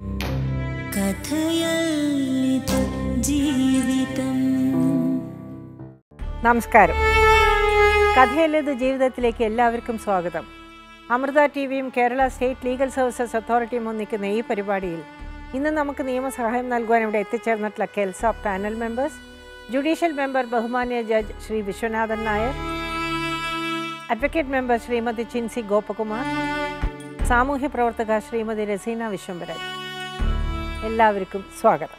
കഥയല്ലിത് ജീവിതം നമസ്കാരം കഥയില്ലത് ജീവിതത്തിലേക്ക് എല്ലാവർക്കും സ്വാഗതം അമൃത ടി വിയും കേരള സ്റ്റേറ്റ് ലീഗൽ സർവീസസ് അതോറിറ്റിയും ഒന്നിക്കുന്ന ഈ പരിപാടിയിൽ ഇന്ന് നമുക്ക് നിയമസഹായം നൽകുവാൻ ഇവിടെ എത്തിച്ചേർന്നിട്ടുള്ള KELSA panel members judicial member ബഹുമാന്യ judge Shri Viswanathan Nair advocate member Shrimati Chinsy Gopakumar സാമൂഹ്യ പ്രവർത്തക ശ്രീമതി രസീന വിശ്വംഭരൻ എല്ലാവർക്കും സ്വാഗതം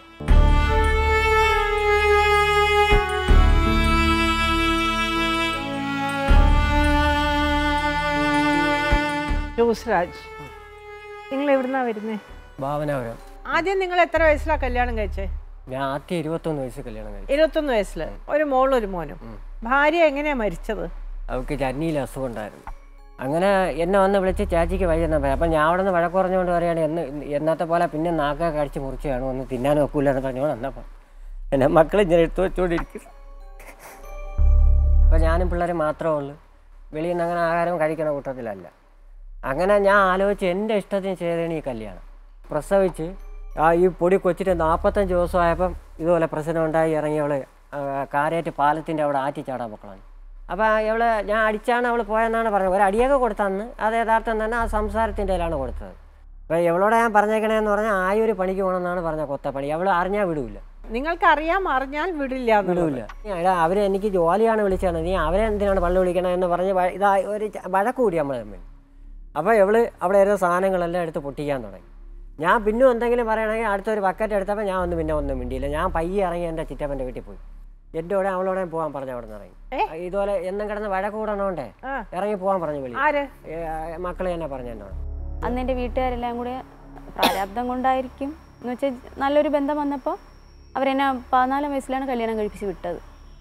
ജോസ് രാജ് നിങ്ങൾ എവിടുന്നാ വരുന്നേ ഭാവനപുരം ആദ്യം നിങ്ങൾ എത്ര വയസ്സിലാ കല്യാണം കഴിച്ചേ ഞാൻ ആദ്യം ഇരുപത്തൊന്ന് വയസ്സ് കല്യാണം കഴിച്ചു ഇരുപത്തൊന്ന് വയസ്സില് ഒരു മോളും ഒരു മോനും ഭാര്യ എങ്ങനെയാ മരിച്ചത് അവൾക്ക് ചന്നിയിൽ അസുഖം ഉണ്ടായിരുന്നു അങ്ങനെ എന്നെ വന്ന് വിളിച്ച് ചേച്ചിക്ക് വഴി തന്നാൽ പറയാം അപ്പം ഞാൻ അവിടെ നിന്ന് വഴക്ക് പറഞ്ഞുകൊണ്ട് പറയുകയാണ് എന്ന് എന്നത്തെ പോലെ പിന്നെ നാക്ക കടിച്ച് മുറിച്ചാണ് ഒന്ന് തിന്നാൻ വെക്കൂല എന്ന് പറഞ്ഞുകൊണ്ട് വന്നപ്പോൾ എൻ്റെ മക്കൾ ഇങ്ങനെ എടുത്തു വെച്ചുകൊണ്ടിരിക്കും അപ്പോൾ ഞാനും പിള്ളേർ മാത്രമേ ഉള്ളൂ വെളിയിൽ നിന്ന് അങ്ങനെ ആഹാരം കഴിക്കണ കൂട്ടത്തിലല്ല അങ്ങനെ ഞാൻ ആലോചിച്ച് എൻ്റെ ഇഷ്ടത്തിന് ചെയ്തതാണ് ഈ കല്യാണം പ്രസവിച്ച് ആ ഈ പൊടി കൊച്ചിട്ട് നാൽപ്പത്തഞ്ച് ദിവസമായപ്പം ഇതുപോലെ പ്രശ്നം ഉണ്ടായി ഇറങ്ങിയവള് കാരേറ്റ് പാലത്തിൻ്റെ അവിടെ ആറ്റി ചാടാൻ മക്കളാണ് അപ്പോൾ ഇവള് ഞാൻ അടിച്ചാണ് അവൾ പോയെന്നാണ് പറഞ്ഞത് ഒരു അടിയൊക്കെ കൊടുത്തന്ന് അത് യഥാർത്ഥം തന്നെ ആ സംസാരത്തിൻ്റെ ഇടയിലാണ് കൊടുത്തത് അപ്പോൾ എവളോട് ഞാൻ പറഞ്ഞേക്കണേന്ന് പറഞ്ഞാൽ ആ ഒരു പണിക്ക് പോകണമെന്നാണ് പറഞ്ഞ കൊത്തപ്പണി അവൾ അറിഞ്ഞാൽ വിടൂല നിങ്ങൾക്ക് അറിയാം അറിഞ്ഞാൽ വിടില്ല എന്നുള്ളത്. വിടൂല എടാ അവരെ എനിക്ക് ജോലിയാണ് വിളിച്ചത് നീ അവരെ എന്തിനാണ് പള്ളി വിളിക്കണമെന്ന് പറഞ്ഞ് വ- ഇതാ ഒരു ച- വഴക്ക് കൂടി നമ്മൾ തമ്മിൽ അപ്പോൾ ഇവള് അവിടെ ഇരുന്ന സാധനങ്ങളെല്ലാം എടുത്ത് പൊട്ടിക്കാൻ തുടങ്ങി ഞാൻ പിന്നും എന്തെങ്കിലും പറയണമെങ്കിൽ അടുത്തൊരു ബക്കറ്റ് എടുത്തപ്പോൾ ഞാൻ ഒന്നും പിന്നെ ഒന്നും മിണ്ടിയില്ല ഞാൻ പയ്യെ ഇറങ്ങി എൻ്റെ ചിറ്റപ്പൻ്റെ വീട്ടിൽ പോയി എൻ്റെ കൂടെ അവളോടെ പോകാൻ പറഞ്ഞു അവിടെ നിന്ന് ഇറങ്ങി ഇതുപോലെ എന്നും കിടന്ന് വഴക്ക് കൂടണോണ്ടേ ആ. ഇറങ്ങി പോകാൻ പറഞ്ഞു വിളി ആര് മക്കളെ തന്നെ പറഞ്ഞു എന്നോട് അന്ന് എൻ്റെ വീട്ടുകാരെല്ലാം കൂടെ പ്രാരാബ്ദം കൊണ്ടായിരിക്കും എന്ന് വെച്ചാൽ നല്ലൊരു ബന്ധം വന്നപ്പോൾ അവരെന്നെ പതിനാലാം വയസ്സിലാണ് കല്യാണം കഴിപ്പിച്ച് വിട്ടത്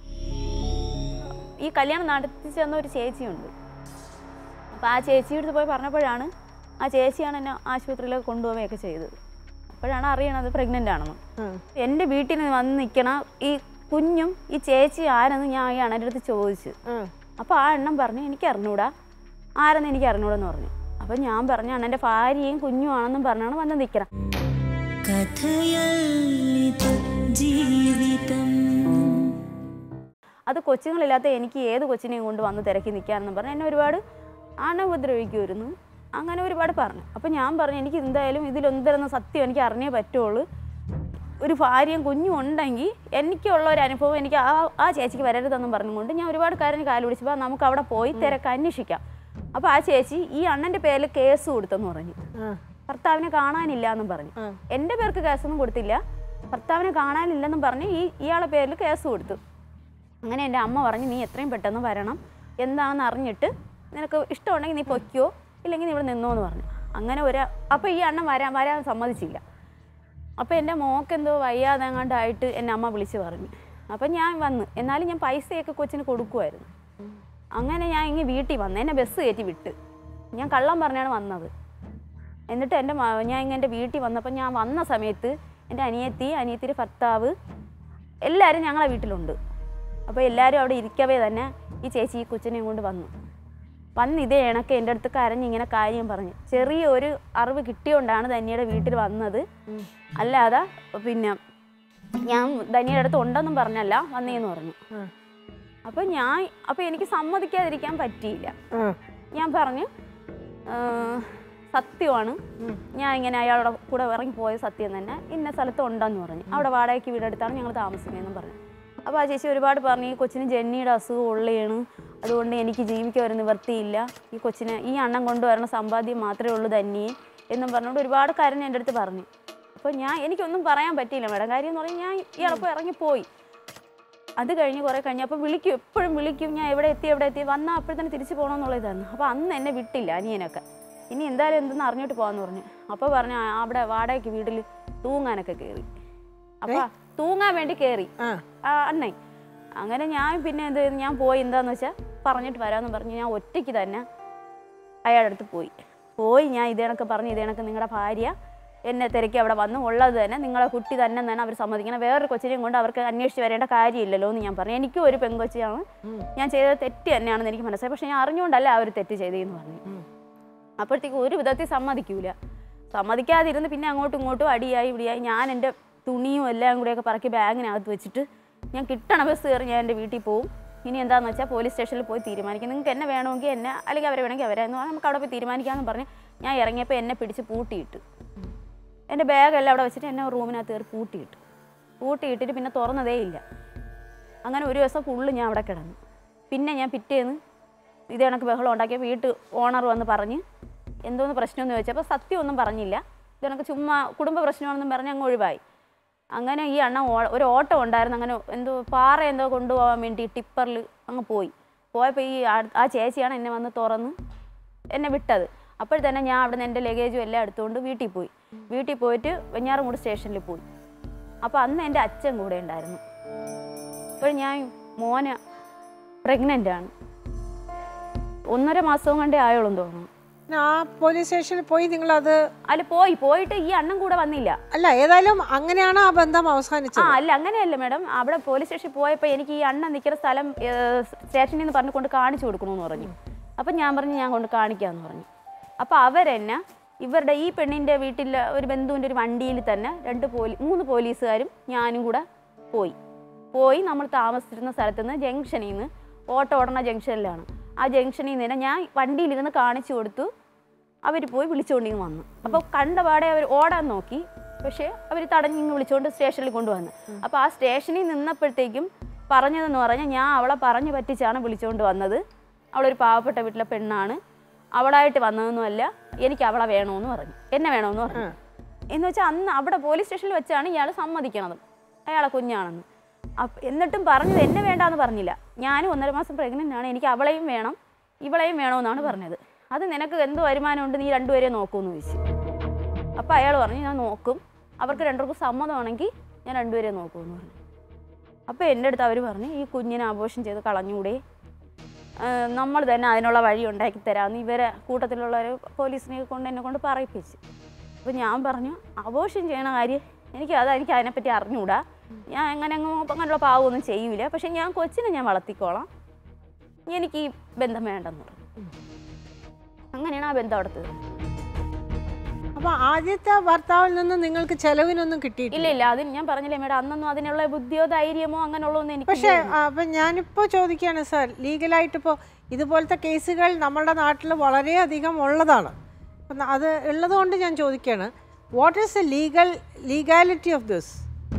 ഈ കല്യാണം നടത്തി ചെന്ന ഒരു ചേച്ചിയുണ്ട് അപ്പോൾ ആ ചേച്ചിയുടെ അടുത്ത് പോയി പറഞ്ഞപ്പോഴാണ് ആ ചേച്ചിയാണ് എന്നെ ആശുപത്രിയിലേക്ക് കൊണ്ടുപോവുകയൊക്കെ ചെയ്തത് അപ്പോഴാണ് അറിയണത് പ്രഗ്നൻ്റ് ആണെന്ന് ഉം. എൻ്റെ വീട്ടിൽ വന്ന് നിൽക്കണ ഈ കുഞ്ഞും ഈ ചേച്ചി ആരെന്ന് ഞാൻ ഈ അണ്ണൻ്റെ അടുത്ത് ചോദിച്ചു ഉം. അപ്പോൾ ആ എണ്ണം പറഞ്ഞു എനിക്ക് അറിഞ്ഞൂടാ ആരെന്ന് എനിക്ക് അറിഞ്ഞൂടെന്ന് പറഞ്ഞു അപ്പോൾ ഞാൻ പറഞ്ഞു അണ്ണൻ്റെ ഭാര്യയും കുഞ്ഞും ആണെന്നും പറഞ്ഞാണ് വന്ന് നിൽക്കണം കഥയല്ലിത് ജീവിതം അത് കൊച്ചുങ്ങളില്ലാത്ത എനിക്ക് ഏത് കൊച്ചിനെയും കൊണ്ട് വന്ന് തിരക്കി നിൽക്കാനെന്ന് പറഞ്ഞ് എന്നെ ഒരുപാട് അണ ഉപദ്രവിക്കുമായിരുന്നു അങ്ങനെ ഒരുപാട് പറഞ്ഞു അപ്പോൾ ഞാൻ പറഞ്ഞു എനിക്ക് എന്തായാലും ഇതിലൊന്നിരുന്ന സത്യം എനിക്ക് അറിഞ്ഞേ പറ്റുള്ളൂ ഒരു ഭാര്യയും കുഞ്ഞും ഉണ്ടെങ്കിൽ എനിക്കുള്ള ഒരു അനുഭവം എനിക്ക് ആ ആ ചേച്ചിക്ക് വരരുതെന്നും പറഞ്ഞുകൊണ്ട് ഞാൻ ഒരുപാട് കാര്യം കാല് പിടിച്ചപ്പോൾ നമുക്ക് അവിടെ പോയി തിരക്ക് അന്വേഷിക്കാം അപ്പോൾ ആ ചേച്ചി ഈ അണ്ണൻ്റെ പേരിൽ കേസ് കൊടുത്തെന്ന് പറഞ്ഞു ഉം. ഭർത്താവിനെ കാണാനില്ല എന്നും പറഞ്ഞു ഉം. എൻ്റെ പേർക്ക് കേസൊന്നും കൊടുത്തില്ല ഭർത്താവിനെ കാണാനില്ലെന്നും പറഞ്ഞ് ഈ ഇയാളെ പേരിൽ കേസ് കൊടുത്തു അങ്ങനെ എൻ്റെ അമ്മ പറഞ്ഞു നീ എത്രയും പെട്ടെന്ന് വരണം എന്താണെന്ന് അറിഞ്ഞിട്ട് നിനക്ക് ഇഷ്ടമുണ്ടെങ്കിൽ നീ പൊയ്ക്കോ ഇല്ലെങ്കിൽ നീ ഇവിടെ നിന്നോ എന്ന് പറഞ്ഞു അങ്ങനെ ഒരു അപ്പോൾ ഈ അണ്ണൻ വരാൻ വരാൻ സമ്മതിച്ചില്ല അപ്പോൾ എൻ്റെ മോക്ക് എന്തോ വയ്യാതെ എങ്ങാണ്ടായിട്ട് എൻ്റെ അമ്മ വിളിച്ച് പറഞ്ഞു അപ്പം ഞാൻ വന്ന് എന്നാലും ഞാൻ പൈസയൊക്കെ കൊച്ചിന് കൊടുക്കുമായിരുന്നു അങ്ങനെ ഞാൻ ഇങ്ങനെ വീട്ടിൽ വന്ന് എന്നെ ബസ് കയറ്റി വിട്ട് ഞാൻ കള്ളം പറഞ്ഞാണ് വന്നത് എന്നിട്ട് എൻ്റെ മ- ഞാൻ ഇങ്ങനെ എൻ്റെ വീട്ടിൽ വന്നപ്പോൾ ഞാൻ വന്ന സമയത്ത് എൻ്റെ അനിയത്തി അനിയത്തിയുടെ ഭർത്താവ് എല്ലാവരും ഞങ്ങളെ വീട്ടിലുണ്ട് അപ്പോൾ എല്ലാവരും അവിടെ ഇരിക്കവേ തന്നെ ഈ ചേച്ചി ഈ കൊച്ചിനെയും കൊണ്ട് വന്നു വന്ന് ഇതേ ഇണക്ക് എൻ്റെ അടുത്ത് കരഞ്ഞ് ഇങ്ങനെ കാര്യം പറഞ്ഞു ചെറിയൊരു അറിവ് കിട്ടിയോണ്ടാണ് ധനിയുടെ വീട്ടിൽ വന്നത് അല്ലാതെ പിന്നെ ഞാൻ ധനിയുടെ അടുത്ത് ഉണ്ടെന്നും പറഞ്ഞല്ല വന്നേന്ന് പറഞ്ഞു ഉം. അപ്പോൾ ഞാൻ അപ്പോൾ എനിക്ക് സമ്മതിക്കാതിരിക്കാൻ പറ്റിയില്ല ഉം. ഞാൻ പറഞ്ഞു "ആ, സത്യമാണ് ഞാൻ ഇങ്ങനെ അയാളുടെ കൂടെ ഇറങ്ങി പോയ സത്യം തന്നെ ഇന്ന സ്ഥലത്ത് ഉണ്ടെന്ന് പറഞ്ഞു അവിടെ വാടകയ്ക്ക് വീടെടുത്താണ് ഞങ്ങൾ താമസിക്കുന്നതെന്ന് പറഞ്ഞു അപ്പോൾ ആ ചേച്ചി ഒരുപാട് പറഞ്ഞു ഈ കൊച്ചിന് ജെന്നിയുടെ അസുഖം ഉള്ളതാണ് അതുകൊണ്ട് എനിക്ക് ജീവിക്കാൻ ഒരു നിവർത്തിയില്ല ഈ കൊച്ചിനെ ഈ അണ്ണം കൊണ്ടുവരണ സമ്പാദ്യം മാത്രമേ ഉള്ളൂ തന്നെ എന്നും പറഞ്ഞുകൊണ്ട് ഒരുപാട് കാര്യം എൻ്റെ അടുത്ത് പറഞ്ഞു അപ്പോൾ ഞാൻ എനിക്കൊന്നും പറയാൻ പറ്റിയില്ല മേഡം കാര്യം എന്ന് പറഞ്ഞാൽ ഞാൻ ഇയാളപ്പോൾ ഇറങ്ങിപ്പോയി അത് കഴിഞ്ഞ് കുറേ കഴിഞ്ഞ് അപ്പോൾ വിളിക്കും എപ്പോഴും വിളിക്കും ഞാൻ എവിടെ എത്തി എവിടെ എത്തി വന്നാൽ അപ്പോൾ തന്നെ തിരിച്ചു പോകണമെന്നുള്ളതായിരുന്നു അപ്പോൾ അന്ന് എന്നെ വിട്ടില്ല അനിയനൊക്കെ ഇനി എന്തായാലും എന്തെന്ന് അറിഞ്ഞിട്ട് പോകാമെന്ന് പറഞ്ഞു അപ്പോൾ പറഞ്ഞു "ആ, അവിടെ വാടകയ്ക്ക് വീട്ടിൽ തൂങ്ങാനൊക്കെ കയറി അപ്പോൾ തൂങ്ങാൻ വേണ്ടി കയറി ആ. ആ അണ്ണേ അങ്ങനെ ഞാൻ പിന്നെ എന്ത് ചെയ്തു ഞാൻ പോയി എന്താന്ന് വെച്ചാൽ പറഞ്ഞിട്ട് വരാമെന്ന് പറഞ്ഞ് ഞാൻ ഒറ്റയ്ക്ക് തന്നെ അയാളുടെ അടുത്ത് പോയി പോയി ഞാൻ ഇതേണൊക്കെ പറഞ്ഞു ഇതേണൊക്കെ നിങ്ങളുടെ ഭാര്യ എന്നെ തിരക്കി അവിടെ വന്നു ഉള്ളത് തന്നെ നിങ്ങളെ കുട്ടി തന്നെ തന്നെ അവർ സമ്മതിക്കണം വേറൊരു കൊച്ചിനെയും കൊണ്ട് അവർക്ക് അന്വേഷിച്ച് വരേണ്ട കാര്യമില്ലല്ലോ എന്ന് ഞാൻ പറഞ്ഞു എനിക്കും ഒരു പെങ്കൊച്ചിയാണ് ഞാൻ ചെയ്തത് തെറ്റ് തന്നെയാണെന്ന് എനിക്ക് മനസ്സിലായി പക്ഷെ ഞാൻ അറിഞ്ഞുകൊണ്ടല്ല ആ ഒരു തെറ്റ് ചെയ്തതെന്ന് പറഞ്ഞു അപ്പോഴത്തേക്ക് ഒരു വിധത്തിൽ സമ്മതിക്കൂല സമ്മതിക്കാതിരുന്ന് പിന്നെ അങ്ങോട്ടും ഇങ്ങോട്ടും അടിയായി ഇടിയായി ഞാൻ എൻ്റെ തുണിയും എല്ലാം കൂടെയൊക്കെ പറക്കി ബാഗിനകത്ത് വെച്ചിട്ട് ഞാൻ കിട്ടണ ബസ് കയറി ഞാൻ എൻ്റെ വീട്ടിൽ പോവും ഇനി എന്താണെന്ന് വെച്ചാൽ പോലീസ് സ്റ്റേഷനിൽ പോയി തീരുമാനിക്കും നിങ്ങൾക്ക് എന്നെ വേണമെങ്കിൽ എന്നെ അല്ലെങ്കിൽ അവരെ വേണമെങ്കിൽ അവരെ എന്ന് പറഞ്ഞാൽ നമുക്ക് അവിടെ പോയി തീരുമാനിക്കാമെന്ന് പറഞ്ഞ് ഞാൻ ഇറങ്ങിയപ്പോൾ എന്നെ പിടിച്ച് പൂട്ടിയിട്ട് എൻ്റെ ബാഗെല്ലാം അവിടെ വെച്ചിട്ട് എന്നെ റൂമിനകത്ത് കയറി പൂട്ടിയിട്ട് പൂട്ടിയിട്ടിട്ട് പിന്നെ തുറന്നതേ ഇല്ല അങ്ങനെ ഒരു ദിവസം ഫുള്ള് ഞാൻ അവിടെ കിടന്നു പിന്നെ ഞാൻ പിറ്റേന്ന് ഇത് കണക്ക് ബഹളം ഉണ്ടാക്കിയ വീട്ട് ഓണർ വന്ന് പറഞ്ഞ് എന്തോന്ന് പ്രശ്നമെന്ന് ചോദിച്ചപ്പോൾ സത്യമൊന്നും പറഞ്ഞില്ല ഇത് കണക്ക് ചുമ്മാ കുടുംബ പ്രശ്നമാണെന്നും പറഞ്ഞ് അങ്ങ് ഒഴിവായി അങ്ങനെ ഈ അണ്ണ ഓ- ഒരു ഓട്ടോ ഉണ്ടായിരുന്നു അങ്ങനെ എന്തോ പാറ എന്തോ കൊണ്ടുപോകാൻ വേണ്ടി ടിപ്പറിൽ അങ്ങ് പോയി പോയപ്പോൾ ഈ ആ- ആ ചേച്ചിയാണ് എന്നെ വന്ന് തുറന്ന് എന്നെ വിട്ടത് അപ്പോൾ തന്നെ ഞാൻ അവിടെ നിന്ന് എൻ്റെ ലഗേജും എല്ലാം എടുത്തുകൊണ്ട് വീട്ടിൽ പോയി വീട്ടിൽ പോയിട്ട് വെഞ്ഞാറമൂട് സ്റ്റേഷനിൽ പോയി അപ്പോൾ അന്ന് എൻ്റെ അച്ഛൻ കൂടെ ഉണ്ടായിരുന്നു അപ്പോൾ ഞാൻ മോനെ പ്രഗ്നൻ്റ് ആണ് ഒന്നര മാസവും കണ്ടേ ആയോളും തോന്നുന്നു പിന്നെ ആ പോലീസ് സ്റ്റേഷനിൽ പോയി നിങ്ങൾ അത് അല്ല പോയി പോയിട്ട് ഈ അണ്ണൻ കൂടെ വന്നില്ല അല്ല ഏതായാലും അങ്ങനെയാണ് ആ ബന്ധം ആ അവസാനിച്ചത് അല്ല അങ്ങനെയല്ല മാഡം അവിടെ പോലീസ് സ്റ്റേഷനിൽ പോയപ്പോൾ എനിക്ക് ഈ അണ്ണൻ നിൽക്കുന്ന സ്ഥലം ഏഹ്, സ്റ്റേഷനിൽ നിന്ന് പറഞ്ഞു കൊണ്ട് കാണിച്ചു കൊടുക്കണമെന്ന് പറഞ്ഞു അപ്പം ഞാൻ പറഞ്ഞു ഞാൻ കൊണ്ട് കാണിക്കാമെന്ന് പറഞ്ഞു അപ്പോൾ അവരെന്നെ ഇവരുടെ ഈ പെണ്ണിൻ്റെ വീട്ടിൽ ഒരു ബന്ധുവിൻ്റെ ഒരു വണ്ടിയിൽ തന്നെ രണ്ട് പോലീ മൂന്ന് പോലീസുകാരും ഞാനും കൂടെ പോയി പോയി നമ്മൾ താമസിച്ചിരുന്ന സ്ഥലത്ത് നിന്ന് ജംഗ്ഷനിൽ നിന്ന് ഓട്ടോ ഓടണ ജംഗ്ഷനിലാണ് ആ ജംഗ്ഷനിൽ നിന്ന് തന്നെ ഞാൻ വണ്ടിയിലിരുന്ന് കാണിച്ചു കൊടുത്തു അവർ പോയി വിളിച്ചുകൊണ്ടിങ്ങ് വന്നു അപ്പോൾ കണ്ടപാടെ അവർ ഓടാൻ നോക്കി പക്ഷേ അവർ തടഞ്ഞിങ്ങ് വിളിച്ചുകൊണ്ട് സ്റ്റേഷനിൽ കൊണ്ടുവന്നു അപ്പോൾ ആ സ്റ്റേഷനിൽ നിന്നപ്പോഴത്തേക്കും പറഞ്ഞതെന്ന് പറഞ്ഞാൽ ഞാൻ അവളെ പറഞ്ഞു പറ്റിച്ചാണ് വിളിച്ചുകൊണ്ട് വന്നത് അവളൊരു പാവപ്പെട്ട വീട്ടിലെ പെണ്ണാണ് അവളായിട്ട് വന്നതൊന്നുമല്ല എനിക്ക് അവളെ വേണമെന്ന് പറഞ്ഞു എന്നെ വേണമെന്ന് പറഞ്ഞു എന്ന് വെച്ചാൽ അന്ന് അവിടെ പോലീസ് സ്റ്റേഷനിൽ വെച്ചാണ് ഇയാൾ സമ്മതിക്കണത് അയാളെ കുഞ്ഞാണെന്ന് അപ്പ എന്നിട്ടും പറഞ്ഞത് എന്നെ വേണ്ടാന്ന് പറഞ്ഞില്ല ഞാനും ഒന്നര മാസം പ്രഗ്നൻ്റ് ആണ് എനിക്ക് അവളെയും വേണം ഇവളെയും വേണമെന്നാണ് പറഞ്ഞത് അത് നിനക്ക് എന്ത് വരുമാനമുണ്ട് നീ രണ്ടുപേരെ നോക്കുമെന്ന് ചോദിച്ചു അപ്പോൾ അയാൾ പറഞ്ഞു ഞാൻ നോക്കും അവർക്ക് രണ്ടുപേർക്കും സമ്മതമാണെങ്കിൽ ഞാൻ രണ്ടുപേരെ നോക്കുമെന്ന് പറഞ്ഞു അപ്പോൾ എൻ്റെ അടുത്ത് അവർ പറഞ്ഞു ഈ കുഞ്ഞിനെ ആഘോഷം ചെയ്ത് കളഞ്ഞൂടെ ആഹ് നമ്മൾ തന്നെ അതിനുള്ള വഴി ഉണ്ടാക്കി തരാമെന്ന് ഇവരെ കൂട്ടത്തിലുള്ള ഒരു പോലീസിനെ കൊണ്ട് എന്നെ കൊണ്ട് പറയിപ്പിച്ചു അപ്പോൾ ഞാൻ പറഞ്ഞു അബോഷൻ ചെയ്യണ കാര്യം എനിക്ക് അത് എനിക്ക് അതിനെപ്പറ്റി അറിഞ്ഞൂടാ ഞാൻ അങ്ങനെ അങ്ങ് അങ്ങനെയുള്ള പാവമൊന്നും ചെയ്യൂല പക്ഷെ ഞാൻ കൊച്ചിനെ ഞാൻ വളർത്തിക്കോളാം എനിക്ക് ഈ ബന്ധം വേണ്ടെന്ന് പറഞ്ഞു അങ്ങനെയാണ് ആ ബന്ധം അവിടുത്തെ അപ്പൊ ആദ്യത്തെ ഭർത്താവിൽ നിന്ന് നിങ്ങൾക്ക് ചെലവിനൊന്നും ഇല്ല കിട്ടിയിട്ടില്ല ഇല്ല അതിന് ഞാൻ പറഞ്ഞില്ലേ മേഡം അന്നൊന്നും അതിനുള്ള ബുദ്ധിയോ ധൈര്യമോ അങ്ങനെയുള്ളതൊന്നും എനിക്ക് പക്ഷേ ആ, അപ്പൊ ഞാനിപ്പോ ചോദിക്കുകയാണ് സാർ ലീഗലായിട്ട് ഇപ്പോൾ ഇതുപോലത്തെ കേസുകൾ നമ്മുടെ നാട്ടിൽ വളരെയധികം ഉള്ളതാണ് അപ്പം ന- അത് ഉള്ളതുകൊണ്ട് ഞാൻ ചോദിക്കുകയാണ് what is the legal legality of this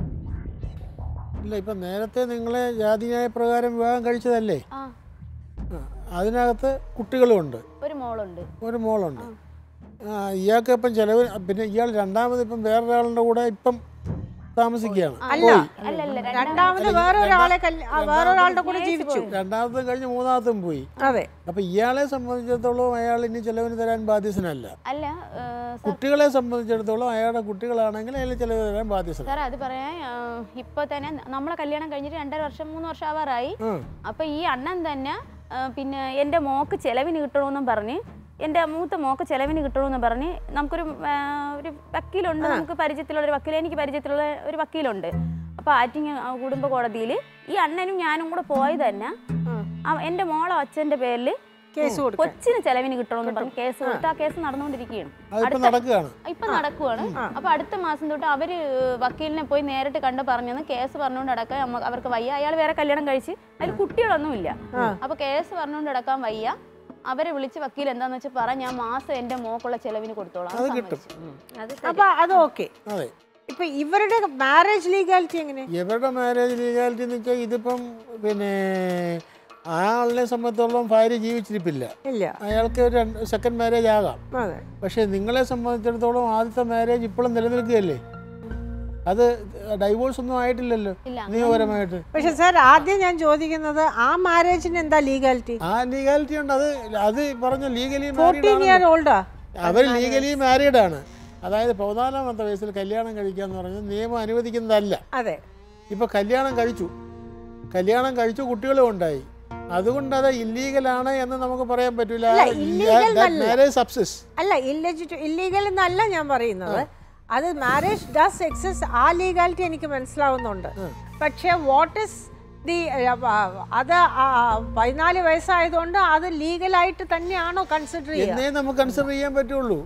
ഇല്ല ഇപ്പം നേരത്തെ നിങ്ങളെ ജാതിന്യായ പ്രകാരം വിവാഹം കഴിച്ചതല്ലേ ആ ആ, അതിനകത്ത് കുട്ടികളുമുണ്ട് ഒരു മോളുണ്ട് ഒരു മോളുണ്ട് ആ, ഇയാൾക്ക് ഇപ്പം ചിലവ് പിന്നെ ഇയാൾ രണ്ടാമത് ഇപ്പം വേറൊരാളുടെ കൂടെ ഇപ്പം താമസിക്കുകയാണ് അല്ല പോയി അല്ല അല്ല രണ്ടാമത് വേറൊരാളെ കല്യ- ആ, വേറൊരാളുടെ കൂടെ ജീവിച്ചു രണ്ടാമതും കഴിഞ്ഞ് മൂന്നാമതും പോയി അതെ അപ്പം ഇയാളെ സംബന്ധിച്ചിടത്തോളം അയാൾ ഇനി ചിലവിന് തരാൻ ബാധ്യസ്ഥനല്ല അല്ല ഏഹ്, സാർ കുട്ടികളെ സംബന്ധിച്ചിടത്തോളം അയാളുടെ കുട്ടികളാണെങ്കിൽ അയാൾ ചിലവ് തരാൻ ബാധ്യസ്ഥന സാർ അത് പറയാൻ ഇപ്പൊ തന്നെ നമ്മളെ കല്യാണം കഴിഞ്ഞിട്ട് രണ്ടര വർഷം മൂന്ന് വർഷം ആവാറായി അപ്പൊ ഈ അണ്ണൻ തന്നെ ആ, പിന്നെ എൻ്റെ മോക്ക് ചെലവിന് കിട്ടണമെന്നും പറഞ്ഞ് എൻ്റെ മൂത്ത മോക്ക് ചെലവിന് കിട്ടണമെന്ന് പറഞ്ഞ് നമുക്കൊരു ആ, ഒരു വക്കീലുണ്ട് നമുക്ക് പരിചയത്തിലുള്ള ഒരു വക്കീൽ എനിക്ക് പരിചയത്തിലുള്ള ഒരു വക്കീലുണ്ട് അപ്പൊ ആറ്റിങ് ആ, കുടുംബ കോടതിയിൽ ഈ അണ്ണനും ഞാനും കൂടെ പോയത് തന്നെ ആ, എൻ്റെ മോളെ അച്ഛൻ്റെ പേരിൽ കേസ് കൊടുക്കാൻ കൊച്ചിന് ചെലവിന് കിട്ടണമെന്ന് പറഞ്ഞ് കേസ് കൊടുത്ത് ആ കേസ് നടന്നുകൊണ്ടിരിക്കുകയാണ് അതിപ്പം നടക്കുകയാണ് ഇപ്പൊ നടക്കുവാണ് അപ്പൊ അടുത്ത മാസം തൊട്ട് അവര് വക്കീലിനെ പോയി നേരിട്ട് കണ്ട് പറഞ്ഞെന്ന് കേസ് പറഞ്ഞുകൊണ്ട് അടക്കാൻ നമ്മ- അവർക്ക് വയ്യ അയാൾ വേറെ കല്യാണം കഴിച്ച് അതിൽ കുട്ടികളൊന്നുമില്ല അപ്പൊ കേസ് പറഞ്ഞുകൊണ്ട് അടക്കാൻ വയ്യ അവരെ വിളിച്ച് വക്കീൽ എന്താന്ന് വെച്ചാൽ പറ ഞാൻ മാസം എന്റെ മോക്കുള്ള ചെലവിന് കൊടുത്തോളാം അത് കിട്ടും അത് അപ്പൊ അത് ഓക്കെ അതെ ഇപ്പൊ ഇവരുടെ മാരേജ് ലീഗാലിറ്റി എങ്ങനെ ഇവരുടെ മാരേജ് ലീഗാലിറ്റി എന്ന് വെച്ചാൽ ഇതിപ്പം പിന്നെ ആ ആളിനെ സംബന്ധിച്ചോളം ഭാര്യ ജീവിച്ചിരിപ്പില്ല ഇല്ല അയാൾക്ക് ഒരു സെക്കൻഡ് മാരേജ് ആകാം അതെ പക്ഷേ നിങ്ങളെ സംബന്ധിച്ചിടത്തോളം ആദ്യത്തെ മാരേജ് ഇപ്പോഴും നിലനിൽക്കുകയല്ലേ അത് ഡൈവോഴ്സ് ഒന്നും ആയിട്ടില്ലല്ലോ ഇല്ല, നിയമപരമായിട്ട് പക്ഷെ സാർ ആദ്യം ഞാൻ ചോദിക്കുന്നത് ആ മാരേജിന് എന്താ ലീഗാലിറ്റി ആ ലീഗാലിറ്റി ഉണ്ട് അത് അത് പറഞ്ഞ ലീഗലി ഫോർട്ടീൻ ഇയർ ഓൾഡാ അവർ ലീഗലി മാരീഡ് ആണ് അതായത് പതിനാലാമത്തെ വയസ്സിൽ കല്യാണം കഴിക്കുക എന്ന് പറഞ്ഞാൽ നിയമം അനുവദിക്കുന്നതല്ല അതെ ഇപ്പൊ കല്യാണം കഴിച്ചു കല്യാണം കഴിച്ചു കുട്ടികളും ഉണ്ടായി അതുകൊണ്ട് അത് ഇല്ലീഗൽ ആണ് എന്ന് നമുക്ക് പറയാൻ പറ്റില്ല അല്ല, illegal എന്നല്ല. മാരേജ് സബ്സിസ് അല്ല ഇല്ലജിറ്റ് ഇല്ലീഗൽ എന്നല്ല ഞാൻ പറയുന്നത് അത് മാരേജ് ഡസ് എക്സിസ്റ്റ് ആ ലീഗാലിറ്റി എനിക്ക് മനസ്സിലാവുന്നുണ്ട് പക്ഷേ വാട്ട് ഇസ് ദി അത് ആ, പതിനാല് വയസ്സായതുകൊണ്ട് അത് ലീഗലായിട്ട് തന്നെയാണോ കൺസിഡർ ചെയ്യുക എന്നേ നമുക്ക് കൺസിഡർ ചെയ്യാൻ പറ്റുള്ളൂ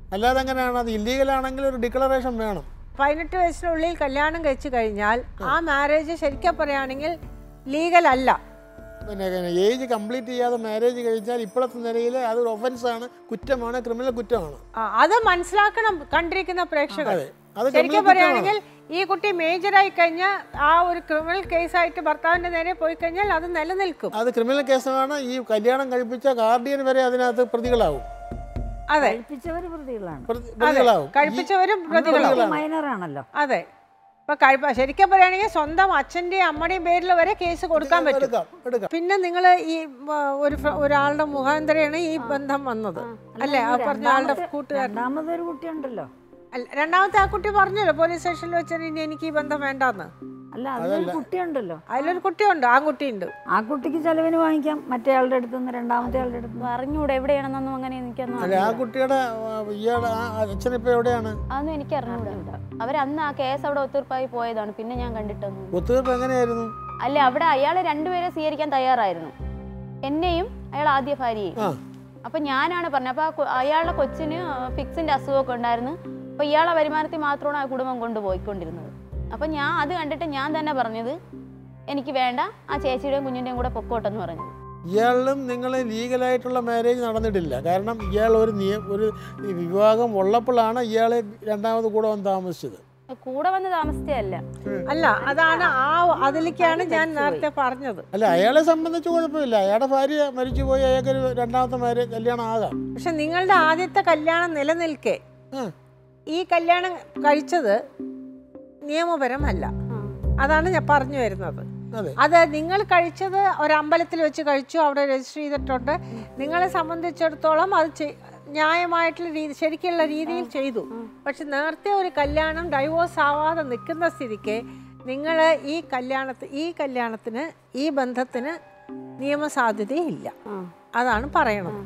അല്ലാതെ എങ്ങനെയാണ് അത് ഇല്ലീഗലാണെങ്കിൽ ഒരു ഡിക്ലറേഷൻ വേണം പതിനെട്ട് വയസ്സിനുള്ളിൽ കല്യാണം കഴിച്ചു കഴിഞ്ഞാൽ ആ മാരേജ് ശരിക്കും പറയുകയാണെങ്കിൽ ലീഗൽ അല്ല പിന്നെ ഏജ് കംപ്ലീറ്റ് ചെയ്യാതെ മാരേജ് കഴിച്ചാൽ ഇപ്പോഴത്തെ നിലയിൽ അതൊരു ഒഫൻസാണ് കുറ്റമാണ് ക്രിമിനൽ കുറ്റമാണ് ആ, അത് മനസ്സിലാക്കണം കണ്ടിരിക്കുന്ന പ്രേക്ഷകർ അതെ അത് ശരിക്കും criminal പറയുകയാണെങ്കിൽ ഈ കുട്ടി മേജറായി കഴിഞ്ഞാൽ ആ ഒരു ക്രിമിനൽ കേസായിട്ട് ഭർത്താവിന്റെ നേരെ പോയി കഴിഞ്ഞാൽ അത് നിലനിൽക്കും അത് ക്രിമിനൽ കേസാണ് ഈ കല്യാണം കഴിപ്പിച്ച ഗാർഡിയൻ വരെ അതിനകത്ത് പ്രതികളാവും അതെ കഴിപ്പിച്ചവർ പ്രതികളാണ് പ്രതി- പ്രതികളാവും കഴിപ്പിച്ചവരും പ്രതികളാവും മൈനറാണല്ലോ അതെ ഇപ്പൊ കഴിപ്പ ശരിക്കും പറയുകയാണെങ്കിൽ സ്വന്തം അച്ഛന്റെയും അമ്മയുടെയും പേരിൽ വരെ കേസ് കൊടുക്കാൻ പറ്റും എടുക്കാം എടുക്കാം പിന്നെ നിങ്ങൾ ഈ ആ, ഒരു ഫ്ര- ഒരാളുടെ മുഖാന്തരയാണ് ഈ ബന്ധം വന്നത് അല്ലേ ആ പറഞ്ഞ ആളുടെ കൂട്ടുകാരൻ രണ്ടാമതൊരു കുട്ടിയുണ്ടല്ലോ അല്ല, രണ്ടാമത്തെ ആ കുട്ടി പറഞ്ഞല്ലോ പോലീസ് സ്റ്റേഷനിൽ വെച്ചാൽ ഇനി എനിക്ക് ഈ ബന്ധം വേണ്ടെന്ന് അല്ല അതിലൊരു കുട്ടിയുണ്ടല്ലോ അതിലൊരു കുട്ടിയുണ്ട് ആൺകുട്ടിയുണ്ട് ആ കുട്ടിക്ക് ചെലവിന് വാങ്ങിക്കാം മറ്റേ ആളുടെ അടുത്ത് നിന്ന് രണ്ടാമത്തെ ആളുടെ അടുത്ത് നിന്ന് അറിഞ്ഞൂടെ എവിടെയാണെന്നൊന്നും അങ്ങനെ എനിക്കൊന്നും അല്ല ആ കുട്ടിയുടെ ആ, ഇയാളുടെ ആ അച്ഛനിപ്പോൾ എവിടെയാണ് അതൊന്നും എനിക്ക് അറിഞ്ഞൂടാ അവർ അന്ന് ആ കേസ് അവിടെ ഒത്തീർപ്പായി പോയതാണ് പിന്നെ ഞാൻ കണ്ടിട്ടൊന്നും ഒത്തുതീർപ്പ് എങ്ങനെയായിരുന്നു അല്ല അവിടെ അയാൾ രണ്ടുപേരെ സ്വീകരിക്കാൻ തയ്യാറായിരുന്നു എന്നെയും അയാൾ ആദ്യ ഭാര്യയും ആ അപ്പൊ ഞാനാണ് പറഞ്ഞത് അപ്പൊ ആ കൊ- അയാളുടെ കൊച്ചിന് ഫിക്സിന്റെ അസുഖമൊക്കെ ഉണ്ടായിരുന്നു അപ്പൊ ഇയാളെ വരുമാനത്തിൽ മാത്രമാണ് ആ കുടുംബം കൊണ്ടുപോയിക്കൊണ്ടിരുന്നത് അപ്പൊ ഞാൻ അത് കണ്ടിട്ട് ഞാൻ തന്നെ പറഞ്ഞത് എനിക്ക് വേണ്ട ആ ചേച്ചിയുടെയും കുഞ്ഞിന്റെയും കൂടെ പൊക്കോട്ടെന്ന് പറഞ്ഞു ഇയാളിലും നിങ്ങൾ ലീഗലായിട്ടുള്ള മാരേജ് നടന്നിട്ടില്ല കാരണം ഇയാൾ ഒരു നിയ ഒരു വിവാഹം ഉള്ളപ്പോഴാണ് ഇയാൾ രണ്ടാമത് കൂടെ വന്ന് താമസിച്ചത് കൂടെ വന്ന് താമസിച്ചതല്ല അല്ല അതാണ് ആ അതിലേക്കാണ് ഞാൻ നേരത്തെ പറഞ്ഞത് അല്ല അയാളെ സംബന്ധിച്ച് കുഴപ്പമില്ല അയാളുടെ ഭാര്യ മരിച്ചുപോയി അയാൾക്കൊരു രണ്ടാമത്തെ മാരേജ് കല്യാണം ആകാം പക്ഷെ നിങ്ങളുടെ ആദ്യത്തെ കല്യാണം നിലനിൽക്കെ ആ. ഈ കല്യാണം കഴിച്ചത് നിയമപരമല്ല അതാണ് ഞാൻ പറഞ്ഞു വരുന്നത് അതെ അത് നിങ്ങൾ കഴിച്ചത് ഒരു അമ്പലത്തിൽ വെച്ച് കഴിച്ചു അവിടെ രജിസ്റ്റർ ചെയ്തിട്ടുണ്ട് നിങ്ങളെ സംബന്ധിച്ചിടത്തോളം അത് ചെ- ന്യായമായിട്ടുള്ള രീതി ശരിക്കുള്ള രീതിയിൽ ചെയ്തു പക്ഷെ നേരത്തെ ഒരു കല്യാണം ഡൈവോഴ്സ് ആവാതെ നിൽക്കുന്ന സ്ഥിതിക്ക് നിങ്ങൾ ഈ കല്യാണത്തിന് ഈ കല്യാണത്തിന് ഈ ബന്ധത്തിന് നിയമസാധ്യതയില്ല അതാണ് പറയണത്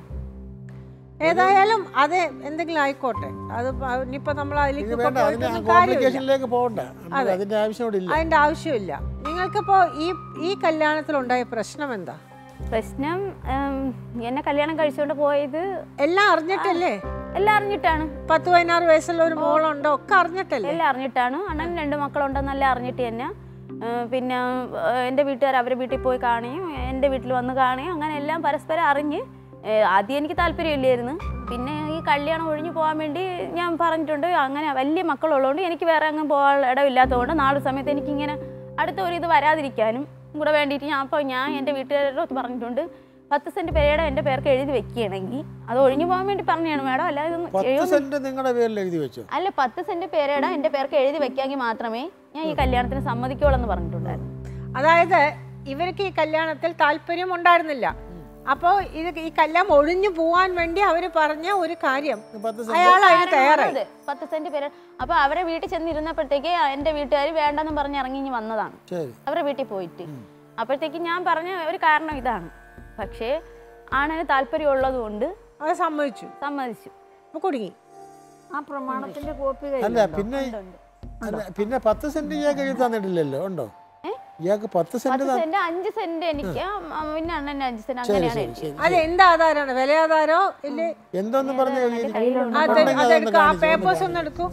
ഏതായാലും അത് എന്തെങ്കിലും ആയിക്കോട്ടെ അത് പ- ഇനിയിപ്പോ നമ്മൾ ഇത് അതിലേക്ക് വേണ്ട അതിന് കൊണ്ടുപോയിട്ടൊന്നും കാര്യമില്ല കോംപ്ലിക്കേഷനിലേക്ക് പോകണ്ട നമുക്ക് അതിന്റെ ആവശ്യം ഇവിടെ ഇല്ല അതിന്റെ ആവശ്യമില്ല നിങ്ങൾക്കിപ്പോ ഈ ഈ കല്യാണത്തിലുണ്ടായ പ്രശ്നം എന്താ പ്രശ്നം ഉം, എന്നെ കല്യാണം കഴിച്ചുകൊണ്ട് പോയത് എല്ലാം അറിഞ്ഞിട്ടല്ലേ എല്ലാം അറിഞ്ഞിട്ടാണ് പത്ത് പതിനാറ് വയസ്സുള്ള ഒരു മോളുണ്ടോ ഒക്കെ അറിഞ്ഞിട്ടല്ലേ എല്ലാം അറിഞ്ഞിട്ടാണ് അണ്ണൻ രണ്ട് മക്കളുണ്ടെന്നെല്ലാം അറിഞ്ഞിട്ട് തന്നെ ഏഹ് പിന്നെ ഏഹ് എൻ്റെ വീട്ടുകാർ അവരെ വീട്ടിൽ പോയി കാണുകയും എൻ്റെ വീട്ടിൽ വന്ന് കാണുകയും അങ്ങനെ എല്ലാം പരസ്പരം അറിഞ്ഞ് ഏഹ് ആദ്യം എനിക്ക് താല്പര്യമില്ലായിരുന്നു പിന്നെ ഈ കല്യാണം ഒഴിഞ്ഞു പോകാൻ വേണ്ടി ഞാൻ പറഞ്ഞിട്ടുണ്ട് അങ്ങനെ വലിയ മക്കളുള്ളതുകൊണ്ട് എനിക്ക് വേറെ അങ്ങ് പോകാൻ ഇടമില്ലാത്തതുകൊണ്ട് നാളെ സമയത്ത് എനിക്കിങ്ങനെ അടുത്ത ഒരു ഇത് വരാതിരിക്കാനും കൂടെ വേണ്ടിയിട്ട് ഞാൻ അപ്പോൾ ഞാൻ എൻ്റെ വീട്ടുകാരോട് പറഞ്ഞിട്ടുണ്ട് പത്ത് സെൻറ്റ് പേരുടെ എൻ്റെ പേർക്ക് എഴുതി വെക്കുകയാണെങ്കിൽ അത് ഒഴിഞ്ഞു പോകാൻ വേണ്ടി പറഞ്ഞതാണ് മേഡം അല്ലാതെ ഇതൊന്നും പത്ത് ചെയ്യൊന്നും സെന്റ് നിങ്ങളുടെ പേരിൽ എഴുതി വെച്ചു അല്ല പത്ത് സെന്റ് പേരേടെ എന്റെ പേർക്ക് എഴുതി വെക്കാമെങ്കിൽ മാത്രമേ ഞാൻ ഈ കല്യാണത്തിന് സമ്മതിക്കുള്ളൂ എന്ന് പറഞ്ഞിട്ടുണ്ടായിരുന്നു അതായത് ഇവർക്ക് ഈ കല്യാണത്തിൽ താല്പര്യം ഉണ്ടായിരുന്നില്ല അപ്പോൾ ഇത് ഈ കല്യാണം ഒഴിഞ്ഞു പോവാൻ വേണ്ടി അവർ പറഞ്ഞ ഒരു കാര്യം പത്ത് സെന്റ് അയാൾ അതിന് തയ്യാറായി അതെ പത്ത് സെന്റ് പേര് അപ്പൊ അവരെ വീട്ടിൽ ചെന്നിരുന്നപ്പോഴത്തേക്ക് എന്റെ വീട്ടുകാർ വേണ്ടെന്നും പറഞ്ഞ് ഇറങ്ങി ഇങ്ങ് വന്നതാണ് ശരി അവരുടെ വീട്ടിൽ പോയിട്ട് അപ്പോഴത്തേക്ക് ഞാൻ പറഞ്ഞ ഒരു കാരണം ഇതാണ് പക്ഷേ ആണിന് താല്പര്യമുള്ളത് കൊണ്ട് അത് സമ്മതിച്ചു സമ്മതിച്ചു അപ്പൊ കുടുങ്ങി ആ പ്രമാണത്തിന്റെ കോപ്പി അല്ല പിന്നെ അല്ല പിന്നെ പത്ത് സെന്റ് ഇയാൾക്ക് എഴുതി തന്നിട്ടില്ലല്ലോ ഉണ്ടോ ഇയാൾക്ക് പത്ത് സെന്റ് പത്ത് സെന്റ് അഞ്ച് സെന്റ് എനിക്ക് ആ, പിന്നെ അണ്ണന്റെ അഞ്ച് സെന്റ് അങ്ങനെയാണ് ശരി എഴുതിയത്. ശരി അത് എന്ത് ആധാരമാണ് വിലയാധാരോ ഇല്ലേ എന്തോന്നും പറഞ്ഞ് എഴുതി അത് അതെടുക്കും ആ പേപ്പേഴ്സ് ഒന്ന് എടുക്കൂ